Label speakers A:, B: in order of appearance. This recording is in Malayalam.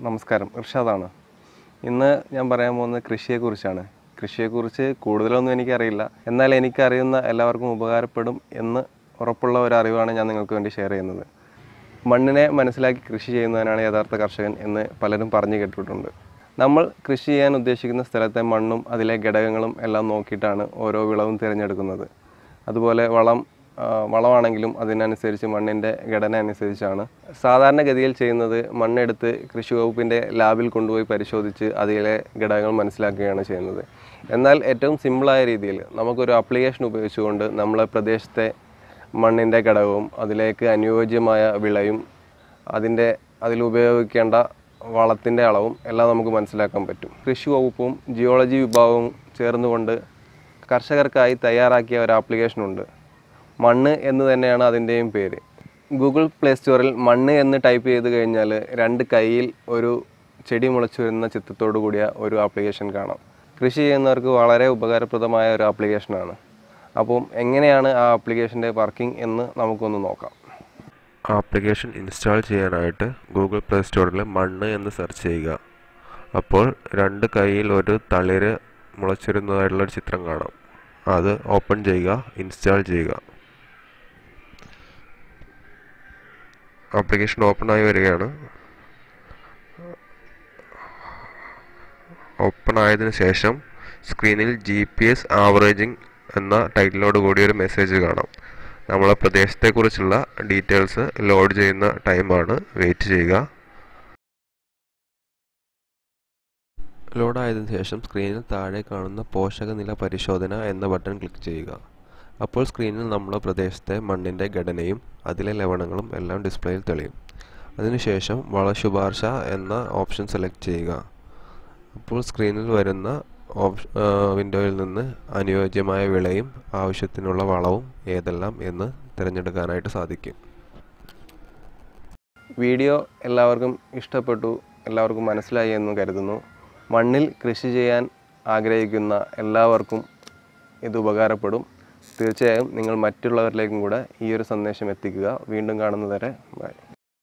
A: നമസ്കാരം ഇർഷാദാണ് ഇന്ന് ഞാൻ പറയാൻ പോകുന്നത് കൃഷിയെക്കുറിച്ചാണ് കൃഷിയെക്കുറിച്ച് കൂടുതലൊന്നും എനിക്കറിയില്ല എന്നാൽ എനിക്കറിയുന്ന എല്ലാവർക്കും ഉപകാരപ്പെടും എന്ന് ഉറപ്പുള്ള ഒരു അറിവാണ് ഞാൻ നിങ്ങൾക്ക് വേണ്ടി ഷെയർ ചെയ്യുന്നത് മണ്ണിനെ മനസ്സിലാക്കി കൃഷി ചെയ്യുന്നവനാണ് യഥാർത്ഥ കർഷകൻ എന്ന് പലരും പറഞ്ഞു കേട്ടിട്ടുണ്ട് നമ്മൾ കൃഷി ചെയ്യാൻ ഉദ്ദേശിക്കുന്ന സ്ഥലത്തെ മണ്ണും അതിലെ ഘടകങ്ങളും എല്ലാം നോക്കിയിട്ടാണ് ഓരോ വിളവും തിരഞ്ഞെടുക്കുന്നത് അതുപോലെ വളം ആ, വളമാണെങ്കിലും അതിനനുസരിച്ച് മണ്ണിൻ്റെ ഘടന അനുസരിച്ചാണ് സാധാരണഗതിയിൽ ചെയ്യുന്നത് മണ്ണെടുത്ത് കൃഷി വകുപ്പിൻ്റെ ലാബിൽ കൊണ്ടുപോയി പരിശോധിച്ച് അതിലെ ഘടകങ്ങൾ മനസ്സിലാക്കുകയാണ് ചെയ്യുന്നത് എന്നാൽ ഏറ്റവും സിമ്പിളായ രീതിയിൽ നമുക്കൊരു ആപ്ലിക്കേഷൻ ഉപയോഗിച്ചുകൊണ്ട് നമ്മളെ പ്രദേശത്തെ മണ്ണിൻ്റെ ഘടകവും അതിലേക്ക് അനുയോജ്യമായ വിളയും അതിൻ്റെ അതിൽ ഉപയോഗിക്കേണ്ട വളത്തിൻ്റെ അളവും എല്ലാം നമുക്ക് മനസ്സിലാക്കാൻ പറ്റും കൃഷി വകുപ്പും ജിയോളജി വിഭാഗവും ചേർന്നുകൊണ്ട് കർഷകർക്കായി തയ്യാറാക്കിയ ഒരു ആപ്ലിക്കേഷനുണ്ട് മണ്ണ് എന്ന് തന്നെയാണ് അതിൻ്റെയും പേര് ഗൂഗിൾ പ്ലേ സ്റ്റോറിൽ മണ്ണ് എന്ന് ടൈപ്പ് ചെയ്ത് കഴിഞ്ഞാൽ രണ്ട് കൈയിൽ ഒരു ചെടി മുളച്ചു വരുന്ന ചിത്രത്തോടു കൂടിയ ഒരു ആപ്ലിക്കേഷൻ കാണാം കൃഷി ചെയ്യുന്നവർക്ക് വളരെ ഉപകാരപ്രദമായ ഒരു ആപ്ലിക്കേഷനാണ് അപ്പം എങ്ങനെയാണ് ആ ആപ്ലിക്കേഷൻ്റെ വർക്കിംഗ് എന്ന് നമുക്കൊന്ന് നോക്കാം
B: ആപ്ലിക്കേഷൻ ഇൻസ്റ്റാൾ ചെയ്യാനായിട്ട് ഗൂഗിൾ പ്ലേ സ്റ്റോറിൽ മണ്ണ് എന്ന് സെർച്ച് ചെയ്യുക അപ്പോൾ രണ്ട് കൈയിൽ ഒരു തളിര് മുളച്ചിരുന്നതായിട്ടുള്ള ഒരു ചിത്രം കാണാം അത് ഓപ്പൺ ചെയ്യുക ഇൻസ്റ്റാൾ ചെയ്യുക ആപ്ലിക്കേഷൻ ഓപ്പൺ ആയി വരികയാണ് ഓപ്പൺ ആയതിനു ശേഷം സ്ക്രീനിൽ ജി പി എസ് ആവറേജിംഗ് എന്ന ടൈറ്റിലോട് കൂടി ഒരു മെസ്സേജ് കാണാം നമ്മളെ പ്രദേശത്തെക്കുറിച്ചുള്ള ഡീറ്റെയിൽസ് ലോഡ് ചെയ്യുന്ന ടൈമാണ് വെയിറ്റ് ചെയ്യുക ലോഡ് ആയതിനു ശേഷം സ്ക്രീനിൽ താഴെ കാണുന്ന പോഷക നില പരിശോധന എന്ന ബട്ടൺ ക്ലിക്ക് ചെയ്യുക അപ്പോൾ സ്ക്രീനിൽ നമ്മുടെ പ്രദേശത്തെ മണ്ണിൻ്റെ ഘടനയും അതിലെ ലവണങ്ങളും എല്ലാം ഡിസ്പ്ലേയിൽ തെളിയും അതിനുശേഷം വള ശുപാർശ എന്ന ഓപ്ഷൻ സെലക്ട് ചെയ്യുക അപ്പോൾ സ്ക്രീനിൽ വരുന്ന ഓപ്ഷ വിൻഡോയിൽ നിന്ന് അനുയോജ്യമായ വിളയും ആവശ്യത്തിനുള്ള വളവും ഏതെല്ലാം എന്ന് തിരഞ്ഞെടുക്കാനായിട്ട് സാധിക്കും
A: വീഡിയോ എല്ലാവർക്കും ഇഷ്ടപ്പെട്ടു എല്ലാവർക്കും മനസ്സിലായി എന്ന് കരുതുന്നു മണ്ണിൽ കൃഷി ചെയ്യാൻ ആഗ്രഹിക്കുന്ന എല്ലാവർക്കും ഇത് ഉപകാരപ്പെടും തീർച്ചയായും നിങ്ങൾ മറ്റുള്ളവരിലേക്കും കൂടെ ഈ ഒരു സന്ദേശം എത്തിക്കുക വീണ്ടും കാണുന്നതുവരെ ബൈ